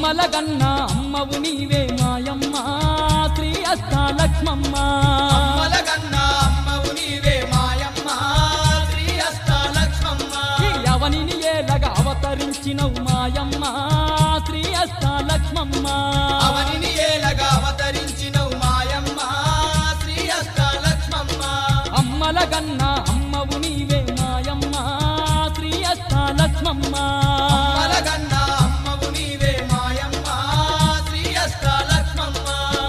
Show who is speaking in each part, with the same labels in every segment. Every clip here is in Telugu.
Speaker 1: అమ్మల గన్న అమ్మవు నీవే మాయమ్మ శ్రీ అష్టాలక్ష్మమ్మ
Speaker 2: అమ్మలగన్న అమ్మవు నీవే మాయమ్మ శ్రీ అష్టాలక్ష్మమ్మ
Speaker 1: ఈ అవనిని ఏలగా అవతరించినవు మాయమ్మ శ్రీ అష్టాలక్ష్మమ్మ
Speaker 2: అవనిని ఏలగా అవతరించినవు మాయమ్మ శ్రీ అష్టాలక్ష్మమ్మ
Speaker 1: అమ్మల గన్న అమ్మవు నీవే మాయమ్మ శ్రీ అష్టాలక్ష్మమ్మ
Speaker 2: అమ్మలగన్న అమ్మవు నీవే మాయమ్మ శ్రీ అష్టాలక్ష్మమ్మ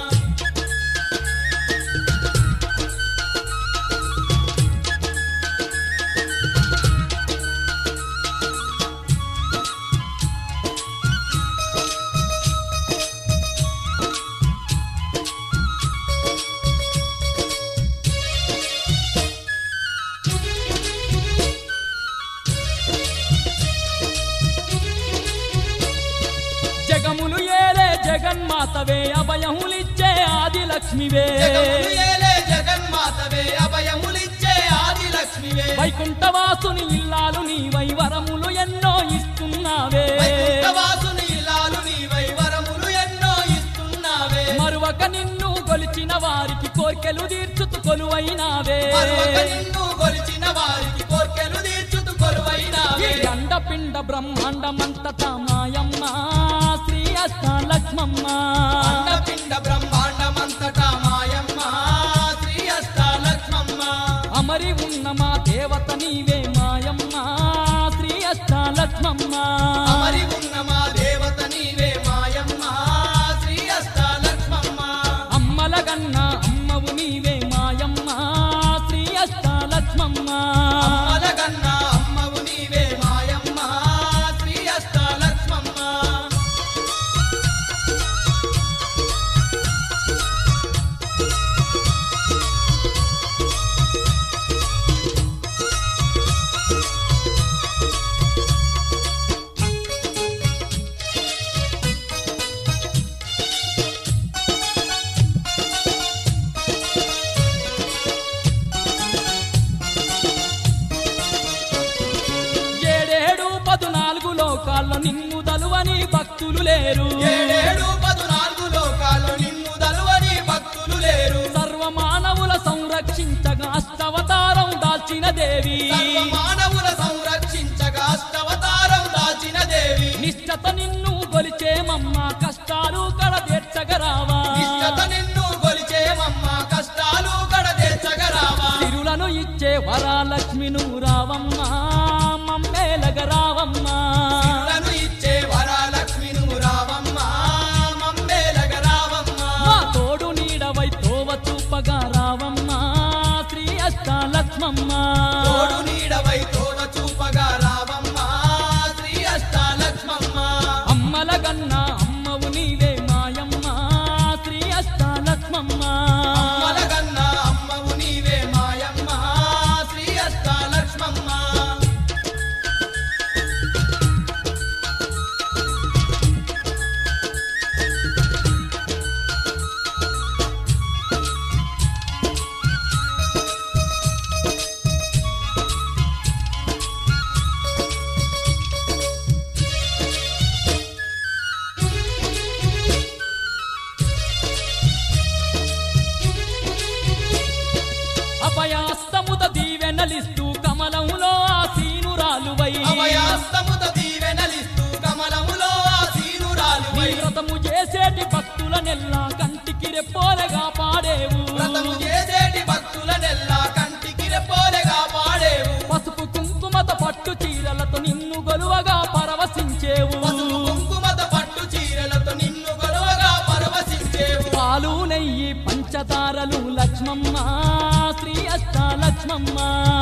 Speaker 1: జగములు ఏలే జగన్మాతవే అభయములిచ్చే ఆది లక్ష్మివే
Speaker 2: జగములు ఏలే జగన్మాతవే అభయములిచ్చే ఆది లక్ష్మివే
Speaker 1: వైకుంఠవాసుని ఇల్లాలు నీ వైవరములు ఎన్నో ఇస్తున్నావే
Speaker 2: వైకుంఠవాసుని ఇలాలు నీవై వరములు ఎన్నో ఇస్తున్నావే
Speaker 1: మరువక నిన్ను కొలిచిన వారికి కోర్కెలు తీర్చుతు కొలువైనావే
Speaker 2: మరొక నిన్ను కొలిచిన వారికి కోర్కెలు తీర్చుతు
Speaker 1: ఈ
Speaker 2: కొలువైనావే
Speaker 1: పిండ బ్రహ్మాండమంతటా మాయమ్మ శ్రీ అష్టాలక్ష్మమ్మ
Speaker 2: అండపిండ బ్రహ్మాండమంతటా మాయమ్మ శ్రీ అష్టాలక్ష్మమ్మ
Speaker 1: అమరి ఉన్న మా దేవత నీవే మాయమ్మ శ్రీ అష్టాలక్ష్మమ్మ
Speaker 2: అమరి ఉన్న మా దేవత నీవే మాయమ్మ శ్రీ అష్టాలక్ష్మమ్మ
Speaker 1: అమ్మల గన్న అమ్మవు నీవే మాయమ్మ శ్రీ అష్టాలక్ష్మమ్మ
Speaker 2: అమ్మలగన్న అమ్మవు నీవే మాయమ్మ శ్రీ అష్టాలక్ష్మమ్మ
Speaker 1: ఏడేడు పదునాలుగు లోకాల్లో నిన్ను దలువని భక్తులు లేరు
Speaker 2: ఏడేడు పదునాలుగు లోకాలు నిన్ను దలువని భక్తులు లేరు
Speaker 1: సర్వమానవుల సంరక్షించగా అష్టవతారం దాల్చిన దేవి
Speaker 2: సర్వ మానవుల సంరక్షించగా అష్టవతారం దాచిన దేవి
Speaker 1: నిష్టత నిన్ను గొలిచేమమ్మ కష్టాలు కడతీర్చగరావా
Speaker 2: నిష్టత నిన్ను కొలిచేమమ్మ కష్టాలు కడదేర్చగరావా
Speaker 1: తిరులను ఇచ్చే వరాలక్ష్మి నువ్వు రావమ్మ మమ్మేలగ రావమ్మ
Speaker 2: ఇళ్లను ఇచ్చే వరాలక్ష్మి నువ్వు రావమ్మ మమ్మేలగ రావమ్మ
Speaker 1: మా తోడు నీడవై తోవ చూపగా రావమ్మ శ్రీ అష్టాలక్ష్మమ్మ
Speaker 2: తోడు నీడవై తోవ చూపగా రావమ్మ శ్రీ అష్టాలక్ష్మమ్మ
Speaker 1: అమ్మల గన్న అమ్మవు నీవే మాయమ్మ శ్రీ అష్టాలక్ష్మమ్మ
Speaker 2: అమ్మలగన్న అమ్మవు నీవే మాయమ్మ శ్రీ అష్టాలక్ష్మమ్మ
Speaker 1: అభయాస్తముద దీవెనలిస్తూ కమలములో ఆసీనురాలువై
Speaker 2: అభయాస్తముత దీవెనలిస్తూ కమలములో ఆసీనురాలువై
Speaker 1: వ్రతము చేసేటి భక్తుల నెల్లా కంటికి రెప్పోలగా పాడేవు
Speaker 2: వ్రతము చేసేటి భక్తులనెల్లా కంటికి రెప్పోలెగా పాడేవు
Speaker 1: పసుపు కుంకుమత పట్టు చీరలతో నిన్ను గొలువగా పరవశించేవు
Speaker 2: పసుపు కుంకుమత పట్టు చీరలతో నిన్ను గొడవగా పరవశించేవు
Speaker 1: పాలు నెయ్యి పంచదారలు లక్ష్మమ్మ శ్రీ అష్టాలక్ష్మమ్మ